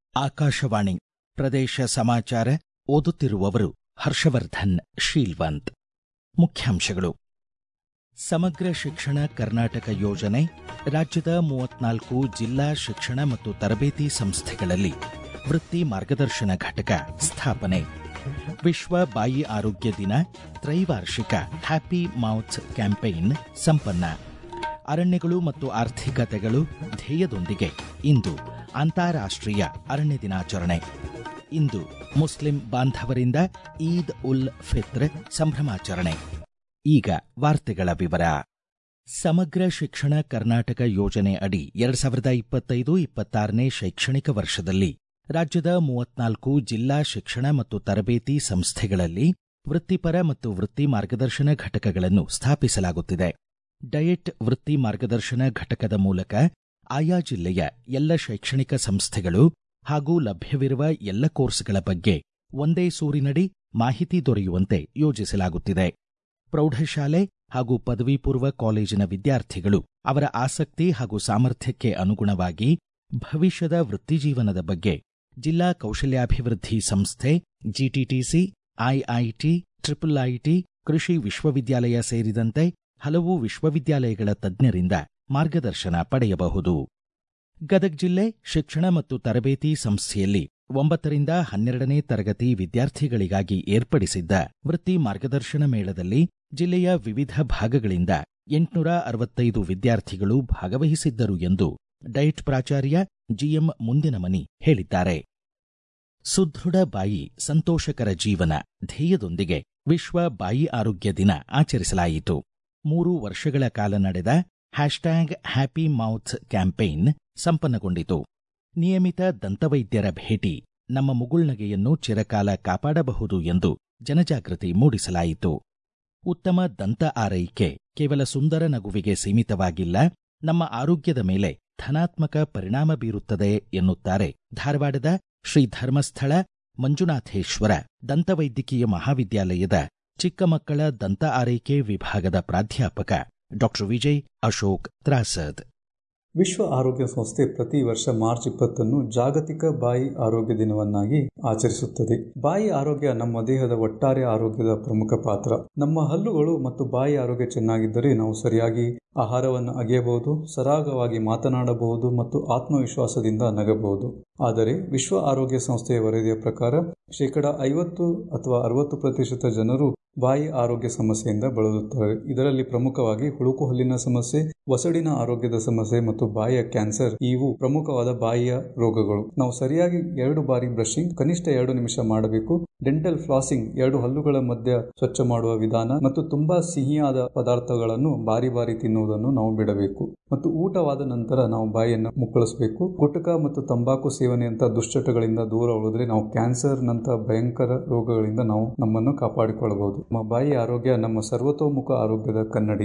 ಆಕಾಶವಾಣಿ ಪ್ರದೇಶ ಸಮಾಚಾರ ಓದುತ್ತಿರುವವರು ಹರ್ಷವರ್ಧನ್ ಶೀಲ್ವಂತ್ ಮುಖ್ಯಾಂಶಗಳು ಸಮಗ್ರ ಶಿಕ್ಷಣ ಕರ್ನಾಟಕ ಯೋಜನೆ ರಾಜ್ಯದ ಮೂವತ್ನಾಲ್ಕು ಜಿಲ್ಲಾ ಶಿಕ್ಷಣ ಮತ್ತು ತರಬೇತಿ ಸಂಸ್ಥೆಗಳಲ್ಲಿ ವೃತ್ತಿ ಮಾರ್ಗದರ್ಶನ ಘಟಕ ಸ್ಥಾಪನೆ ವಿಶ್ವ ಬಾಯಿ ಆರೋಗ್ಯ ದಿನ ತ್ರೈವಾರ್ಷಿಕ ಹ್ಯಾಪಿ ಮೌತ್ ಕ್ಯಾಂಪೇನ್ ಸಂಪನ್ನ ಅರಣ್ಯಗಳು ಮತ್ತು ಆರ್ಥಿಕತೆಗಳು ಧ್ಯೇಯದೊಂದಿಗೆ ಇಂದು ಅಂತಾರಾಷ್ಟ್ರೀಯ ಅರಣ್ಯ ದಿನಾಚರಣೆ ಇಂದು ಮುಸ್ಲಿಂ ಬಾಂಧವರಿಂದ ಈದ್ ಉಲ್ ಫಿತ್ರ್ ಸಂಭ್ರಮಾಚರಣೆ ಈಗ ವಾರ್ತೆಗಳ ವಿವರ ಸಮಗ್ರ ಶಿಕ್ಷಣ ಕರ್ನಾಟಕ ಯೋಜನೆ ಅಡಿ ಎರಡ್ ಸಾವಿರದ ಇಪ್ಪತ್ತೈದು ಇಪ್ಪತ್ತಾರನೇ ಶೈಕ್ಷಣಿಕ ವರ್ಷದಲ್ಲಿ ರಾಜ್ಯದ ಮೂವತ್ನಾಲ್ಕು ಜಿಲ್ಲಾ ಶಿಕ್ಷಣ ಮತ್ತು ತರಬೇತಿ ಸಂಸ್ಥೆಗಳಲ್ಲಿ ವೃತ್ತಿಪರ ಮತ್ತು ವೃತ್ತಿ ಮಾರ್ಗದರ್ಶನ ಘಟಕಗಳನ್ನು ಸ್ಥಾಪಿಸಲಾಗುತ್ತಿದೆ ಡಯಟ್ ವೃತ್ತಿ ಮಾರ್ಗದರ್ಶನ ಘಟಕದ ಮೂಲಕ ಆಯಾ ಜಿಲ್ಲೆಯ ಎಲ್ಲ ಶೈಕ್ಷಣಿಕ ಸಂಸ್ಥೆಗಳು ಹಾಗೂ ಲಭ್ಯವಿರುವ ಎಲ್ಲ ಕೋರ್ಸ್ಗಳ ಬಗ್ಗೆ ಒಂದೇ ಸೂರಿನಡಿ ಮಾಹಿತಿ ದೊರೆಯುವಂತೆ ಯೋಜಿಸಲಾಗುತ್ತಿದೆ ಪ್ರೌಢಶಾಲೆ ಹಾಗೂ ಪದವಿ ಪೂರ್ವ ಕಾಲೇಜಿನ ವಿದ್ಯಾರ್ಥಿಗಳು ಅವರ ಆಸಕ್ತಿ ಹಾಗೂ ಸಾಮರ್ಥ್ಯಕ್ಕೆ ಅನುಗುಣವಾಗಿ ಭವಿಷ್ಯದ ವೃತ್ತಿಜೀವನದ ಬಗ್ಗೆ ಜಿಲ್ಲಾ ಕೌಶಲ್ಯಾಭಿವೃದ್ಧಿ ಸಂಸ್ಥೆ ಜಿಟಿಟಿಸಿ ಐಐಟಿ ಟ್ರಿಪಲ್ ಐಟಿ ಕೃಷಿ ವಿಶ್ವವಿದ್ಯಾಲಯ ಸೇರಿದಂತೆ ಹಲವು ವಿಶ್ವವಿದ್ಯಾಲಯಗಳ ತಜ್ಞರಿಂದ ಮಾರ್ಗದರ್ಶನ ಪಡೆಯಬಹುದು ಗದಗ ಜಿಲ್ಲೆ ಶಿಕ್ಷಣ ಮತ್ತು ತರಬೇತಿ ಸಂಸ್ಥೆಯಲ್ಲಿ ಒಂಬತ್ತರಿಂದ ಹನ್ನೆರಡನೇ ತರಗತಿ ವಿದ್ಯಾರ್ಥಿಗಳಿಗಾಗಿ ಏರ್ಪಡಿಸಿದ್ದ ವೃತ್ತಿ ಮಾರ್ಗದರ್ಶನ ಮೇಳದಲ್ಲಿ ಜಿಲ್ಲೆಯ ವಿವಿಧ ಭಾಗಗಳಿಂದ ಎಂಟುನೂರ ಅರವತ್ತೈದು ವಿದ್ಯಾರ್ಥಿಗಳು ಭಾಗವಹಿಸಿದ್ದರು ಎಂದು ಡಯಟ್ ಪ್ರಾಚಾರ್ಯ ಜಿಎಂ ಮುಂದಿನಮನಿ ಹೇಳಿದ್ದಾರೆ ಸುದೃಢ ಬಾಯಿ ಸಂತೋಷಕರ ಜೀವನ ಧ್ಯೇಯದೊಂದಿಗೆ ವಿಶ್ವ ಬಾಯಿ ಆರೋಗ್ಯ ದಿನ ಆಚರಿಸಲಾಯಿತು ಮೂರು ವರ್ಷಗಳ ಕಾಲ ನಡೆದ ಹ್ಯಾಶ್ಟ್ಯಾಗ್ ಹ್ಯಾಪಿ ಮೌತ್ ಕ್ಯಾಂಪೇನ್ ಸಂಪನ್ನಗೊಂಡಿತು ನಿಯಮಿತ ದಂತವೈದ್ಯರ ಭೇಟಿ ನಮ್ಮ ಮುಗುಳ್ನಗೆಯನ್ನು ಚಿರಕಾಲ ಕಾಪಾಡಬಹುದು ಎಂದು ಜನಜಾಗೃತಿ ಮೂಡಿಸಲಾಯಿತು ಉತ್ತಮ ದಂತ ಆರೈಕೆ ಕೇವಲ ಸುಂದರ ನಗುವಿಗೆ ಸೀಮಿತವಾಗಿಲ್ಲ ನಮ್ಮ ಆರೋಗ್ಯದ ಮೇಲೆ ಧನಾತ್ಮಕ ಪರಿಣಾಮ ಬೀರುತ್ತದೆ ಎನ್ನುತ್ತಾರೆ ಧಾರವಾಡದ ಶ್ರೀ ಧರ್ಮಸ್ಥಳ ಮಂಜುನಾಥೇಶ್ವರ ದಂತವೈದ್ಯಕೀಯ ಮಹಾವಿದ್ಯಾಲಯದ ಚಿಕ್ಕ ಮಕ್ಕಳ ದಂತ ಆರೈಕೆ ವಿಭಾಗದ ಪ್ರಾಧ್ಯಾಪಕ ಡಾಕ್ಟರ್ ವಿಜಯ್ ಅಶೋಕ್ ತ್ರಾಸದ್ ವಿಶ್ವ ಆರೋಗ್ಯ ಸಂಸ್ಥೆ ಪ್ರತಿ ವರ್ಷ ಮಾರ್ಚ್ ಇಪ್ಪತ್ತನ್ನು ಜಾಗತಿಕ ಬಾಯಿ ಆರೋಗ್ಯ ದಿನವನ್ನಾಗಿ ಆಚರಿಸುತ್ತದೆ ಬಾಯಿ ಆರೋಗ್ಯ ನಮ್ಮ ದೇಹದ ಒಟ್ಟಾರೆ ಆರೋಗ್ಯದ ಪ್ರಮುಖ ಪಾತ್ರ ನಮ್ಮ ಹಲ್ಲುಗಳು ಮತ್ತು ಬಾಯಿ ಆರೋಗ್ಯ ಚೆನ್ನಾಗಿದ್ದರೆ ನಾವು ಸರಿಯಾಗಿ ಆಹಾರವನ್ನು ಅಗೆಯಬಹುದು ಸರಾಗವಾಗಿ ಮಾತನಾಡಬಹುದು ಮತ್ತು ಆತ್ಮವಿಶ್ವಾಸದಿಂದ ನಗಬಹುದು ಆದರೆ ವಿಶ್ವ ಆರೋಗ್ಯ ಸಂಸ್ಥೆಯ ವರದಿಯ ಪ್ರಕಾರ ಶೇಕಡ ಐವತ್ತು ಅಥವಾ ಅರವತ್ತು ಪ್ರತಿಶತ ಜನರು ಬಾಯಿ ಆರೋಗ್ಯ ಸಮಸ್ಯೆಯಿಂದ ಬಳಲುತ್ತಾರೆ ಇದರಲ್ಲಿ ಪ್ರಮುಖವಾಗಿ ಹುಳುಕು ಹಲ್ಲಿನ ಸಮಸ್ಯೆ ಒಸಡಿನ ಆರೋಗ್ಯದ ಸಮಸ್ಯೆ ಮತ್ತು ಬಾಯಿಯ ಕ್ಯಾನ್ಸರ್ ಇವು ಪ್ರಮುಖವಾದ ಬಾಯಿಯ ರೋಗಗಳು ನಾವು ಸರಿಯಾಗಿ ಎರಡು ಬಾರಿ ಬ್ರಷಿಂಗ್ ಕನಿಷ್ಠ ಎರಡು ನಿಮಿಷ ಮಾಡಬೇಕು ಡೆಂಟಲ್ ಫ್ಲಾಸಿಂಗ್ ಎರಡು ಹಲ್ಲುಗಳ ಮಧ್ಯ ಸ್ವಚ್ಛ ಮಾಡುವ ವಿಧಾನ ಮತ್ತು ತುಂಬಾ ಸಿಹಿಯಾದ ಪದಾರ್ಥಗಳನ್ನು ಬಾರಿ ಬಾರಿ ತಿನ್ನುವುದನ್ನು ನಾವು ಬಿಡಬೇಕು ಮತ್ತು ಊಟವಾದ ನಂತರ ನಾವು ಬಾಯಿಯನ್ನು ಮುಕ್ಕಳಿಸಬೇಕು ಗುಟಕ ಮತ್ತು ತಂಬಾಕು ಸೇವನೆಯಂತ ದುಶ್ಚಟಗಳಿಂದ ದೂರ ಉಳಿದ್ರೆ ನಾವು ಕ್ಯಾನ್ಸರ್ ನಂತ ಭಯಂಕರ ರೋಗಗಳಿಂದ ನಾವು ನಮ್ಮನ್ನು ಕಾಪಾಡಿಕೊಳ್ಳಬಹುದು ನಮ್ಮ ಬಾಯಿ ಆರೋಗ್ಯ ನಮ್ಮ ಸರ್ವತೋಮುಖ ಆರೋಗ್ಯದ ಕನ್ನಡಿ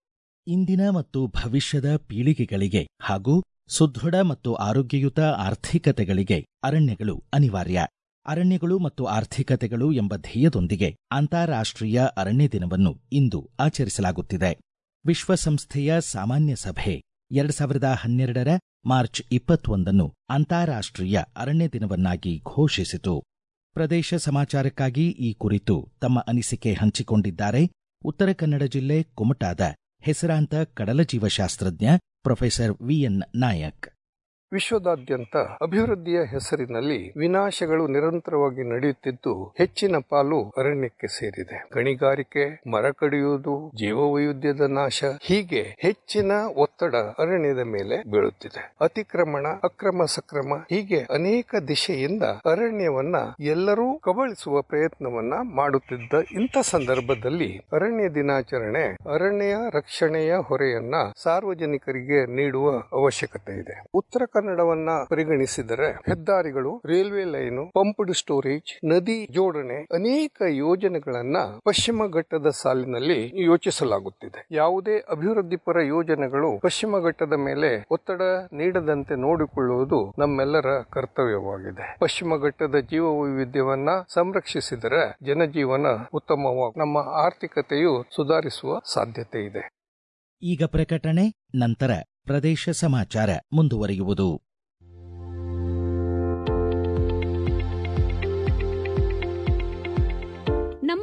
ಇಂದಿನ ಮತ್ತು ಭವಿಷ್ಯದ ಪೀಳಿಗೆಗಳಿಗೆ ಹಾಗೂ ಸುದೃಢ ಮತ್ತು ಆರೋಗ್ಯಯುತ ಆರ್ಥಿಕತೆಗಳಿಗೆ ಅರಣ್ಯಗಳು ಅನಿವಾರ್ಯ ಅರಣ್ಯಗಳು ಮತ್ತು ಆರ್ಥಿಕತೆಗಳು ಎಂಬ ಧ್ಯೇಯದೊಂದಿಗೆ ಅಂತಾರಾಷ್ಟ್ರೀಯ ಅರಣ್ಯ ದಿನವನ್ನು ಇಂದು ಆಚರಿಸಲಾಗುತ್ತಿದೆ ವಿಶ್ವಸಂಸ್ಥೆಯ ಸಾಮಾನ್ಯ ಸಭೆ ಎರಡ್ ಸಾವಿರದ ಹನ್ನೆರಡರ ಮಾರ್ಚ್ ಇಪ್ಪತ್ತೊಂದನ್ನು ಅಂತಾರಾಷ್ಟ್ರೀಯ ಅರಣ್ಯ ದಿನವನ್ನಾಗಿ ಘೋಷಿಸಿತು ಪ್ರದೇಶ ಸಮಾಚಾರಕ್ಕಾಗಿ ಈ ಕುರಿತು ತಮ್ಮ ಅನಿಸಿಕೆ ಹಂಚಿಕೊಂಡಿದ್ದಾರೆ ಉತ್ತರ ಕನ್ನಡ ಜಿಲ್ಲೆ ಕುಮಟಾದ ಹೆಸರಾಂತ ಕಡಲ ಜೀವಶಾಸ್ತ್ರಜ್ಞ ಪ್ರೊಫೆಸರ್ ವಿಎನ್ ನಾಯಕ್ ವಿಶ್ವದಾದ್ಯಂತ ಅಭಿವೃದ್ಧಿಯ ಹೆಸರಿನಲ್ಲಿ ವಿನಾಶಗಳು ನಿರಂತರವಾಗಿ ನಡೆಯುತ್ತಿದ್ದು ಹೆಚ್ಚಿನ ಪಾಲು ಅರಣ್ಯಕ್ಕೆ ಸೇರಿದೆ ಗಣಿಗಾರಿಕೆ ಮರ ಕಡಿಯುವುದು ಜೀವವೈವಿಧ್ಯದ ನಾಶ ಹೀಗೆ ಹೆಚ್ಚಿನ ಒತ್ತಡ ಅರಣ್ಯದ ಮೇಲೆ ಬೀಳುತ್ತಿದೆ ಅತಿಕ್ರಮಣ ಅಕ್ರಮ ಸಕ್ರಮ ಹೀಗೆ ಅನೇಕ ದಿಶೆಯಿಂದ ಅರಣ್ಯವನ್ನ ಎಲ್ಲರೂ ಕಬಳಿಸುವ ಪ್ರಯತ್ನವನ್ನ ಮಾಡುತ್ತಿದ್ದ ಇಂಥ ಸಂದರ್ಭದಲ್ಲಿ ಅರಣ್ಯ ದಿನಾಚರಣೆ ಅರಣ್ಯ ರಕ್ಷಣೆಯ ಹೊರೆಯನ್ನ ಸಾರ್ವಜನಿಕರಿಗೆ ನೀಡುವ ಅವಶ್ಯಕತೆ ಇದೆ ಉತ್ತರ ಕನ್ನಡವನ್ನ ಪರಿಗಣಿಸಿದರೆ ಹೆದ್ದಾರಿಗಳು ರೈಲ್ವೆ ಲೈನು ಪಂಪ್ಡ್ ಸ್ಟೋರೇಜ್ ನದಿ ಜೋಡಣೆ ಅನೇಕ ಯೋಜನೆಗಳನ್ನ ಪಶ್ಚಿಮ ಘಟ್ಟದ ಸಾಲಿನಲ್ಲಿ ಯೋಚಿಸಲಾಗುತ್ತಿದೆ ಯಾವುದೇ ಅಭಿವೃದ್ಧಿಪರ ಯೋಜನೆಗಳು ಪಶ್ಚಿಮ ಘಟ್ಟದ ಮೇಲೆ ಒತ್ತಡ ನೀಡದಂತೆ ನೋಡಿಕೊಳ್ಳುವುದು ನಮ್ಮೆಲ್ಲರ ಕರ್ತವ್ಯವಾಗಿದೆ ಪಶ್ಚಿಮ ಘಟ್ಟದ ಜೀವ ವೈವಿಧ್ಯವನ್ನ ಸಂರಕ್ಷಿಸಿದರೆ ಜನಜೀವನ ಉತ್ತಮವಾಗಿ ನಮ್ಮ ಆರ್ಥಿಕತೆಯು ಸುಧಾರಿಸುವ ಸಾಧ್ಯತೆ ಇದೆ ಈಗ ಪ್ರಕಟಣೆ ನಂತರ ಪ್ರದೇಶ ಸಮಾಚಾರ ಮುಂದುವರಿಯುವುದು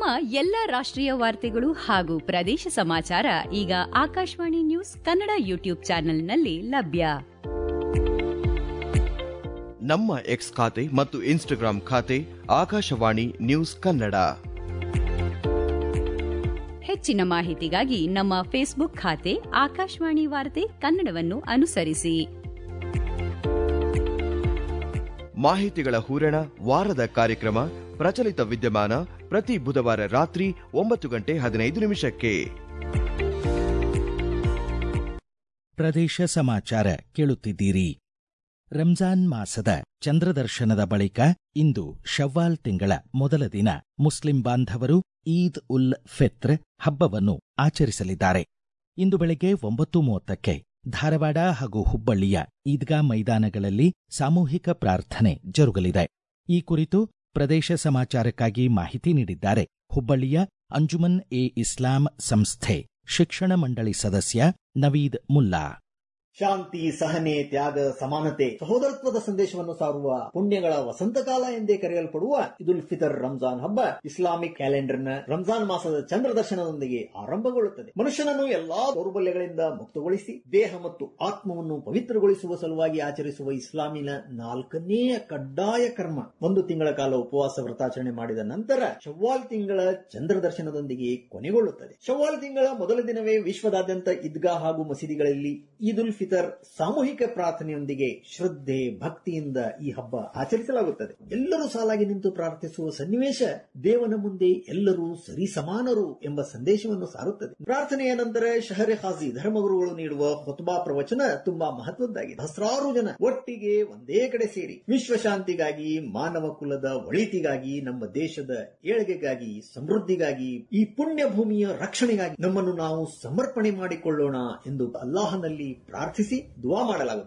ನಮ್ಮ ಎಲ್ಲ ರಾಷ್ಟ್ರೀಯ ವಾರ್ತೆಗಳು ಹಾಗೂ ಪ್ರದೇಶ ಸಮಾಚಾರ ಈಗ ಆಕಾಶವಾಣಿ ನ್ಯೂಸ್ ಕನ್ನಡ ಯೂಟ್ಯೂಬ್ ಚಾನೆಲ್ನಲ್ಲಿ ಲಭ್ಯ ನಮ್ಮ ಎಕ್ಸ್ ಖಾತೆ ಮತ್ತು ಇನ್ಸ್ಟಾಗ್ರಾಂ ಖಾತೆ ಆಕಾಶವಾಣಿ ನ್ಯೂಸ್ ಕನ್ನಡ ಹೆಚ್ಚಿನ ಮಾಹಿತಿಗಾಗಿ ನಮ್ಮ ಫೇಸ್ಬುಕ್ ಖಾತೆ ಆಕಾಶವಾಣಿ ವಾರ್ತೆ ಕನ್ನಡವನ್ನು ಅನುಸರಿಸಿ ಮಾಹಿತಿಗಳ ಹೂರಣ ವಾರದ ಕಾರ್ಯಕ್ರಮ ಪ್ರಚಲಿತ ವಿದ್ಯಮಾನ ಪ್ರತಿ ಬುಧವಾರ ರಾತ್ರಿ ಒಂಬತ್ತು ಗಂಟೆ ಹದಿನೈದು ನಿಮಿಷಕ್ಕೆ ಪ್ರದೇಶ ಸಮಾಚಾರ ಕೇಳುತ್ತಿದ್ದೀರಿ ರಂಜಾನ್ ಮಾಸದ ಚಂದ್ರದರ್ಶನದ ಬಳಿಕ ಇಂದು ಶವ್ವಾಲ್ ತಿಂಗಳ ಮೊದಲ ದಿನ ಮುಸ್ಲಿಂ ಬಾಂಧವರು ಈದ್ ಉಲ್ ಫಿತ್ರ್ ಹಬ್ಬವನ್ನು ಆಚರಿಸಲಿದ್ದಾರೆ ಇಂದು ಬೆಳಗ್ಗೆ ಒಂಬತ್ತು ಮೂವತ್ತಕ್ಕೆ ಧಾರವಾಡ ಹಾಗೂ ಹುಬ್ಬಳ್ಳಿಯ ಈದ್ಗಾ ಮೈದಾನಗಳಲ್ಲಿ ಸಾಮೂಹಿಕ ಪ್ರಾರ್ಥನೆ ಜರುಗಲಿದೆ ಈ ಕುರಿತು ಪ್ರದೇಶ ಸಮಾಚಾರಕ್ಕಾಗಿ ಮಾಹಿತಿ ನೀಡಿದ್ದಾರೆ ಹುಬ್ಬಳ್ಳಿಯ ಅಂಜುಮನ್ ಎ ಇಸ್ಲಾಂ ಸಂಸ್ಥೆ ಶಿಕ್ಷಣ ಮಂಡಳಿ ಸದಸ್ಯ ನವೀದ್ ಮುಲ್ಲಾ ಶಾಂತಿ ಸಹನೆ ತ್ಯಾಗ ಸಮಾನತೆ ಸಹೋದರತ್ವದ ಸಂದೇಶವನ್ನು ಸಾರುವ ಪುಣ್ಯಗಳ ವಸಂತಕಾಲ ಎಂದೇ ಕರೆಯಲ್ಪಡುವ ಇದುಲ್ ಫಿತರ್ ರಂಜಾನ್ ಹಬ್ಬ ಇಸ್ಲಾಮಿಕ್ ಕ್ಯಾಲೆಂಡರ್ನ ರಂಜಾನ್ ಮಾಸದ ಚಂದ್ರ ದರ್ಶನದೊಂದಿಗೆ ಆರಂಭಗೊಳ್ಳುತ್ತದೆ ಮನುಷ್ಯನನ್ನು ಎಲ್ಲಾ ದೌರ್ಬಲ್ಯಗಳಿಂದ ಮುಕ್ತಗೊಳಿಸಿ ದೇಹ ಮತ್ತು ಆತ್ಮವನ್ನು ಪವಿತ್ರಗೊಳಿಸುವ ಸಲುವಾಗಿ ಆಚರಿಸುವ ಇಸ್ಲಾಮಿನ ನಾಲ್ಕನೆಯ ಕಡ್ಡಾಯ ಕರ್ಮ ಒಂದು ತಿಂಗಳ ಕಾಲ ಉಪವಾಸ ವ್ರತಾಚರಣೆ ಮಾಡಿದ ನಂತರ ಶವ್ವಾಲ್ ತಿಂಗಳ ಚಂದ್ರ ದರ್ಶನದೊಂದಿಗೆ ಕೊನೆಗೊಳ್ಳುತ್ತದೆ ಶವ್ವಾಲ್ ತಿಂಗಳ ಮೊದಲ ದಿನವೇ ವಿಶ್ವದಾದ್ಯಂತ ಈದ್ಗಾ ಹಾಗೂ ಮಸೀದಿಗಳಲ್ಲಿ ಈದ್ ಉಲ್ ಫಿತರ್ ಸಾಮೂಹಿಕ ಪ್ರಾರ್ಥನೆಯೊಂದಿಗೆ ಶ್ರದ್ಧೆ ಭಕ್ತಿಯಿಂದ ಈ ಹಬ್ಬ ಆಚರಿಸಲಾಗುತ್ತದೆ ಎಲ್ಲರೂ ಸಾಲಾಗಿ ನಿಂತು ಪ್ರಾರ್ಥಿಸುವ ಸನ್ನಿವೇಶ ದೇವನ ಮುಂದೆ ಎಲ್ಲರೂ ಸರಿ ಸಮಾನರು ಎಂಬ ಸಂದೇಶವನ್ನು ಸಾರುತ್ತದೆ ಪ್ರಾರ್ಥನೆಯ ನಂತರ ಶಹರೆ ಹಾಜಿ ಧರ್ಮಗುರುಗಳು ನೀಡುವ ಹೊತಬಾ ಪ್ರವಚನ ತುಂಬಾ ಮಹತ್ವದ್ದಾಗಿದೆ ಸಹಸ್ರಾರು ಜನ ಒಟ್ಟಿಗೆ ಒಂದೇ ಕಡೆ ಸೇರಿ ವಿಶ್ವಶಾಂತಿಗಾಗಿ ಮಾನವ ಕುಲದ ಒಳಿತಿಗಾಗಿ ನಮ್ಮ ದೇಶದ ಏಳಿಗೆಗಾಗಿ ಸಮೃದ್ಧಿಗಾಗಿ ಈ ಪುಣ್ಯ ಭೂಮಿಯ ರಕ್ಷಣೆಗಾಗಿ ನಮ್ಮನ್ನು ನಾವು ಸಮರ್ಪಣೆ ಮಾಡಿಕೊಳ್ಳೋಣ ಎಂದು ಅಲ್ಲಾಹನಲ್ಲಿ ಪ್ರಾರ್ಥಿಸಿ ದುವಾ ಮಾಡಲಾಗುತ್ತದೆ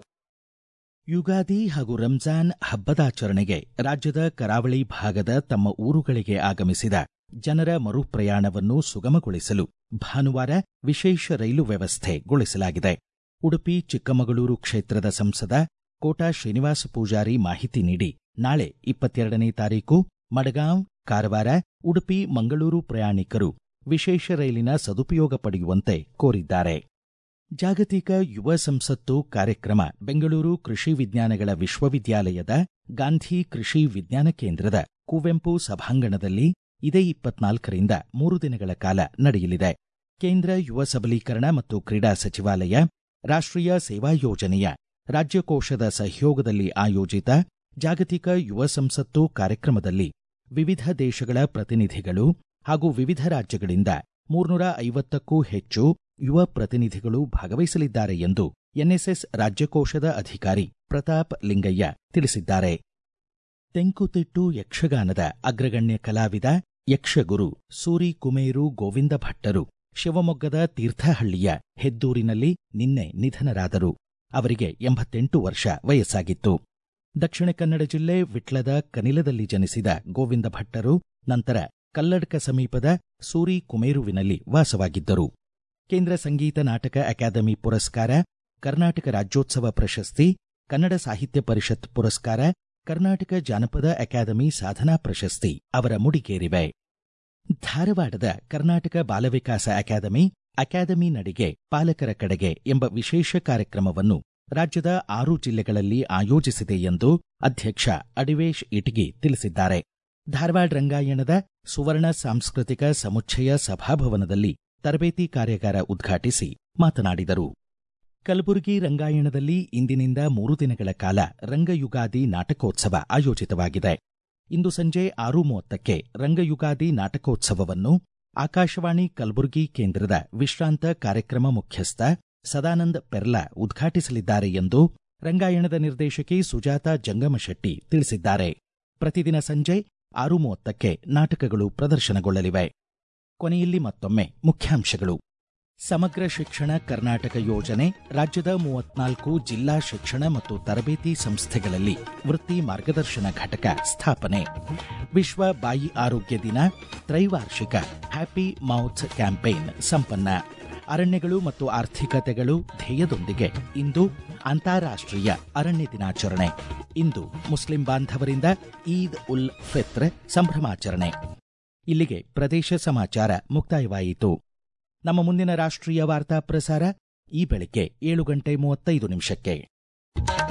ಯುಗಾದಿ ಹಾಗೂ ರಂಜಾನ್ ಹಬ್ಬದಾಚರಣೆಗೆ ರಾಜ್ಯದ ಕರಾವಳಿ ಭಾಗದ ತಮ್ಮ ಊರುಗಳಿಗೆ ಆಗಮಿಸಿದ ಜನರ ಮರುಪ್ರಯಾಣವನ್ನು ಸುಗಮಗೊಳಿಸಲು ಭಾನುವಾರ ವಿಶೇಷ ರೈಲು ವ್ಯವಸ್ಥೆಗೊಳಿಸಲಾಗಿದೆ ಉಡುಪಿ ಚಿಕ್ಕಮಗಳೂರು ಕ್ಷೇತ್ರದ ಸಂಸದ ಕೋಟಾ ಶ್ರೀನಿವಾಸ ಪೂಜಾರಿ ಮಾಹಿತಿ ನೀಡಿ ನಾಳೆ ಇಪ್ಪತ್ತೆರಡನೇ ತಾರೀಕು ಮಡಗಾಂವ್ ಕಾರವಾರ ಉಡುಪಿ ಮಂಗಳೂರು ಪ್ರಯಾಣಿಕರು ವಿಶೇಷ ರೈಲಿನ ಸದುಪಯೋಗ ಪಡೆಯುವಂತೆ ಕೋರಿದ್ದಾರೆ ಜಾಗತಿಕ ಯುವ ಸಂಸತ್ತು ಕಾರ್ಯಕ್ರಮ ಬೆಂಗಳೂರು ಕೃಷಿ ವಿಜ್ಞಾನಗಳ ವಿಶ್ವವಿದ್ಯಾಲಯದ ಗಾಂಧಿ ಕೃಷಿ ವಿಜ್ಞಾನ ಕೇಂದ್ರದ ಕುವೆಂಪು ಸಭಾಂಗಣದಲ್ಲಿ ಇದೇ ಇಪ್ಪತ್ನಾಲ್ಕರಿಂದ ಮೂರು ದಿನಗಳ ಕಾಲ ನಡೆಯಲಿದೆ ಕೇಂದ್ರ ಯುವ ಸಬಲೀಕರಣ ಮತ್ತು ಕ್ರೀಡಾ ಸಚಿವಾಲಯ ರಾಷ್ಟ್ರೀಯ ಸೇವಾ ಯೋಜನೆಯ ರಾಜ್ಯಕೋಶದ ಸಹಯೋಗದಲ್ಲಿ ಆಯೋಜಿತ ಜಾಗತಿಕ ಯುವ ಸಂಸತ್ತು ಕಾರ್ಯಕ್ರಮದಲ್ಲಿ ವಿವಿಧ ದೇಶಗಳ ಪ್ರತಿನಿಧಿಗಳು ಹಾಗೂ ವಿವಿಧ ರಾಜ್ಯಗಳಿಂದ ಮೂರ್ನೂರ ಐವತ್ತಕ್ಕೂ ಹೆಚ್ಚು ಯುವ ಪ್ರತಿನಿಧಿಗಳು ಭಾಗವಹಿಸಲಿದ್ದಾರೆ ಎಂದು ಎನ್ಎಸ್ಎಸ್ ರಾಜ್ಯಕೋಶದ ಅಧಿಕಾರಿ ಪ್ರತಾಪ್ ಲಿಂಗಯ್ಯ ತಿಳಿಸಿದ್ದಾರೆ ತೆಂಕುತಿಟ್ಟು ಯಕ್ಷಗಾನದ ಅಗ್ರಗಣ್ಯ ಕಲಾವಿದ ಯಕ್ಷಗುರು ಸೂರಿ ಕುಮೇರು ಗೋವಿಂದ ಭಟ್ಟರು ಶಿವಮೊಗ್ಗದ ತೀರ್ಥಹಳ್ಳಿಯ ಹೆದ್ದೂರಿನಲ್ಲಿ ನಿನ್ನೆ ನಿಧನರಾದರು ಅವರಿಗೆ ಎಂಬತ್ತೆಂಟು ವರ್ಷ ವಯಸ್ಸಾಗಿತ್ತು ದಕ್ಷಿಣ ಕನ್ನಡ ಜಿಲ್ಲೆ ವಿಟ್ಲದ ಕನಿಲದಲ್ಲಿ ಜನಿಸಿದ ಗೋವಿಂದ ಭಟ್ಟರು ನಂತರ ಕಲ್ಲಡ್ಕ ಸಮೀಪದ ಸೂರಿ ಕುಮೇರುವಿನಲ್ಲಿ ವಾಸವಾಗಿದ್ದರು ಕೇಂದ್ರ ಸಂಗೀತ ನಾಟಕ ಅಕಾಡೆಮಿ ಪುರಸ್ಕಾರ ಕರ್ನಾಟಕ ರಾಜ್ಯೋತ್ಸವ ಪ್ರಶಸ್ತಿ ಕನ್ನಡ ಸಾಹಿತ್ಯ ಪರಿಷತ್ ಪುರಸ್ಕಾರ ಕರ್ನಾಟಕ ಜಾನಪದ ಅಕಾಡೆಮಿ ಸಾಧನಾ ಪ್ರಶಸ್ತಿ ಅವರ ಮುಡಿಗೇರಿವೆ ಧಾರವಾಡದ ಕರ್ನಾಟಕ ಬಾಲವಿಕಾಸ ಅಕಾಡೆಮಿ ಅಕಾಡೆಮಿ ನಡಿಗೆ ಪಾಲಕರ ಕಡೆಗೆ ಎಂಬ ವಿಶೇಷ ಕಾರ್ಯಕ್ರಮವನ್ನು ರಾಜ್ಯದ ಆರು ಜಿಲ್ಲೆಗಳಲ್ಲಿ ಆಯೋಜಿಸಿದೆ ಎಂದು ಅಧ್ಯಕ್ಷ ಅಡಿವೇಶ್ ಇಟಗಿ ತಿಳಿಸಿದ್ದಾರೆ ಧಾರವಾಡ ರಂಗಾಯಣದ ಸುವರ್ಣ ಸಾಂಸ್ಕೃತಿಕ ಸಮುಚ್ಚಯ ಸಭಾಭವನದಲ್ಲಿ ತರಬೇತಿ ಕಾರ್ಯಾಗಾರ ಉದ್ಘಾಟಿಸಿ ಮಾತನಾಡಿದರು ಕಲಬುರಗಿ ರಂಗಾಯಣದಲ್ಲಿ ಇಂದಿನಿಂದ ಮೂರು ದಿನಗಳ ಕಾಲ ರಂಗಯುಗಾದಿ ನಾಟಕೋತ್ಸವ ಆಯೋಜಿತವಾಗಿದೆ ಇಂದು ಸಂಜೆ ಆರು ಮೂವತ್ತಕ್ಕೆ ರಂಗಯುಗಾದಿ ನಾಟಕೋತ್ಸವವನ್ನು ಆಕಾಶವಾಣಿ ಕಲಬುರಗಿ ಕೇಂದ್ರದ ವಿಶ್ರಾಂತ ಕಾರ್ಯಕ್ರಮ ಮುಖ್ಯಸ್ಥ ಸದಾನಂದ ಪೆರ್ಲಾ ಉದ್ಘಾಟಿಸಲಿದ್ದಾರೆ ಎಂದು ರಂಗಾಯಣದ ನಿರ್ದೇಶಕಿ ಸುಜಾತಾ ಜಂಗಮಶೆಟ್ಟಿ ತಿಳಿಸಿದ್ದಾರೆ ಪ್ರತಿದಿನ ಸಂಜೆ ಆರು ಮೂವತ್ತಕ್ಕೆ ನಾಟಕಗಳು ಪ್ರದರ್ಶನಗೊಳ್ಳಲಿವೆ ಕೊನೆಯಲ್ಲಿ ಮತ್ತೊಮ್ಮೆ ಮುಖ್ಯಾಂಶಗಳು ಸಮಗ್ರ ಶಿಕ್ಷಣ ಕರ್ನಾಟಕ ಯೋಜನೆ ರಾಜ್ಯದ ಮೂವತ್ನಾಲ್ಕು ಜಿಲ್ಲಾ ಶಿಕ್ಷಣ ಮತ್ತು ತರಬೇತಿ ಸಂಸ್ಥೆಗಳಲ್ಲಿ ವೃತ್ತಿ ಮಾರ್ಗದರ್ಶನ ಘಟಕ ಸ್ಥಾಪನೆ ವಿಶ್ವ ಬಾಯಿ ಆರೋಗ್ಯ ದಿನ ತ್ರೈವಾರ್ಷಿಕ ಹ್ಯಾಪಿ ಮೌತ್ ಕ್ಯಾಂಪೇನ್ ಸಂಪನ್ನ ಅರಣ್ಯಗಳು ಮತ್ತು ಆರ್ಥಿಕತೆಗಳು ಧ್ಯೇಯದೊಂದಿಗೆ ಇಂದು ಅಂತಾರಾಷ್ಟ್ರೀಯ ಅರಣ್ಯ ದಿನಾಚರಣೆ ಇಂದು ಮುಸ್ಲಿಂ ಬಾಂಧವರಿಂದ ಈದ್ ಉಲ್ ಫಿತ್ರ್ ಸಂಭ್ರಮಾಚರಣೆ ಇಲ್ಲಿಗೆ ಪ್ರದೇಶ ಸಮಾಚಾರ ಮುಕ್ತಾಯವಾಯಿತು ನಮ್ಮ ಮುಂದಿನ ರಾಷ್ಟ್ರೀಯ ವಾರ್ತಾ ಪ್ರಸಾರ ಈ ಬೆಳಿಗ್ಗೆ ಏಳು ಗಂಟೆ ಮೂವತ್ತೈದು ನಿಮಿಷಕ್ಕೆ